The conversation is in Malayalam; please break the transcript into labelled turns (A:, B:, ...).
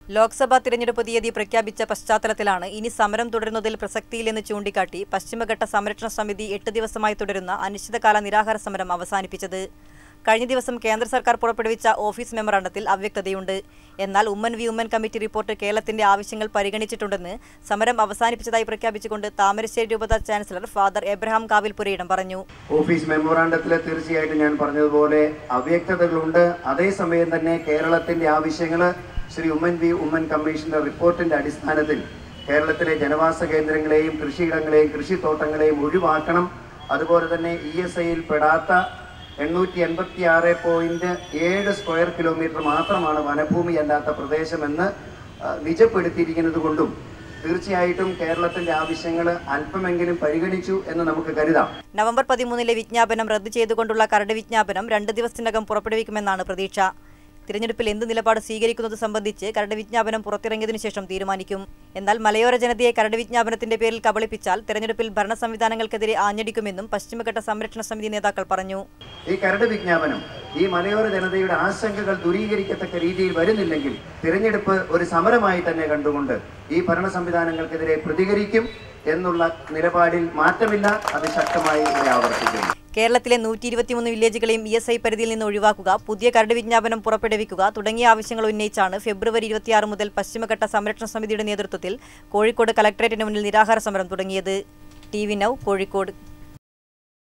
A: ലോക്സഭാ തിരഞ്ഞെടുപ്പ് തീയതി പ്രഖ്യാപിച്ച പശ്ചാത്തലത്തിലാണ് ഇനി സമരം തുടരുന്നതിൽ പ്രസക്തിയില്ലെന്ന് ചൂണ്ടിക്കാട്ടി പശ്ചിമഘട്ട സംരക്ഷണ സമിതി എട്ട് ദിവസമായി തുടരുന്ന അനിശ്ചിതകാല നിരാഹാര സമരം അവസാനിപ്പിച്ചത് കഴിഞ്ഞ ദിവസം കേന്ദ്ര സർക്കാർ പുറപ്പെടുവിച്ച ഓഫീസ് മെമ്മറാണ്ടത്തിൽ അവ്യക്തതയുണ്ട് എന്നാൽ Oommen V Oommen committee report കേരളത്തിന്റെ ആവശ്യങ്ങൾ പരിഗണിച്ചിട്ടുണ്ടെന്ന് സമരം അവസാനിപ്പിച്ചതായി പ്രഖ്യാപിച്ചുകൊണ്ട് താമരശ്ശേരി രൂപത ചാൻസലർ ഫാദർ എബ്രഹാം കാവിൽപുരയിടം പറഞ്ഞു
B: ഓഫീസ് മെമ്മോറാണ്ടത്തിൽ തീർച്ചയായിട്ടും ഞാൻ പറഞ്ഞതുപോലെ അവ്യക്തതകളുണ്ട് അതേസമയം തന്നെ കേരളത്തിന്റെ ആവശ്യങ്ങൾ ശ്രീ ഉമ്മൻ വി ഉമ്മൻ കമ്മീഷന്റെ റിപ്പോർട്ടിന്റെ അടിസ്ഥാനത്തിൽ കേരളത്തിലെ ജനവാസ കേന്ദ്രങ്ങളെയും കൃഷിയിടങ്ങളെയും കൃഷിത്തോട്ടങ്ങളെയും ഒഴിവാക്കണം അതുപോലെ തന്നെ ഇ എസ് ഐയിൽ പെടാത്ത എണ്ണൂറ്റി എൺപത്തി ആറ് പോയിന്റ് ഏഴ് സ്ക്വയർ കിലോമീറ്റർ മാത്രമാണ് വനഭൂമി അല്ലാത്ത പ്രദേശമെന്ന് ആ, നിജപ്പെടുത്തിയിരിക്കുന്നത് കൊണ്ടും തീർച്ചയായിട്ടും കേരളത്തിന്റെ ആവശ്യങ്ങൾ അല്പമെങ്കിലും പരിഗണിച്ചു എന്ന് നമുക്ക് കരുതാം
A: നവംബർ പതിമൂന്നിലെ വിജ്ഞാപനം റദ്ദു ചെയ്തുകൊണ്ടുള്ള കരട് വിജ്ഞാപനം രണ്ട് ദിവസത്തിനകം പുറപ്പെടുവിക്കുമെന്നാണ് പ്രതീക്ഷ തിരഞ്ഞെടുപ്പിൽ എന്ത് നിലപാട് സ്വീകരിക്കുന്നത് സംബന്ധിച്ച് കരട് വിജ്ഞാപനം പുറത്തിറങ്ങിയതിനു ശേഷം തീരുമാനിക്കും എന്നാൽ മലയോര ജനതയെ കരട് വിജ്ഞാപനത്തിന്റെ പേരിൽ കബളിപ്പിച്ചാൽ തെരഞ്ഞെടുപ്പിൽ ഭരണ സംവിധാനങ്ങൾക്കെതിരെ ആഞ്ഞടിക്കുമെന്നും പശ്ചിമഘട്ട സംരക്ഷണ സമിതി നേതാക്കൾ പറഞ്ഞു
B: ഈ കരട് വിജ്ഞാപനം ഈ മലയോര ജനതയുടെ ആശങ്കകൾ ദൂരീകരിക്കത്തക്ക രീതിയിൽ വരുന്നില്ലെങ്കിൽ തിരഞ്ഞെടുപ്പ് ഒരു സമരമായി തന്നെ കണ്ടുകൊണ്ട് ഈ ഭരണ സംവിധാനങ്ങൾക്കെതിരെ പ്രതികരിക്കും എന്നുള്ള നിലപാടിൽ മാറ്റമില്ല അത് ശക്തമായി ഇവിടെ ആവർത്തിക്കുന്നു
A: കേരളത്തിലെ നൂറ്റി ഇരുപത്തിമൂന്ന് വില്ലേജുകളെയും ഇ എസ് ഐ പരിധിയിൽ നിന്ന് ഒഴിവാക്കുക പുതിയ കരട് വിജ്ഞാപനം പുറപ്പെടുവിക്കുക തുടങ്ങിയ ആവശ്യങ്ങൾ ഉന്നയിച്ചാണ് ഫെബ്രുവരി ഇരുപത്തിയാറ് മുതൽ പശ്ചിമഘട്ട സംരക്ഷണ സമിതിയുടെ നേതൃത്വത്തിൽ കോഴിക്കോട് കലക്ടറേറ്റിന് മുന്നിൽ നിരാഹാര സമരം തുടങ്ങിയത് ടി വി നൌ കോഴിക്കോട്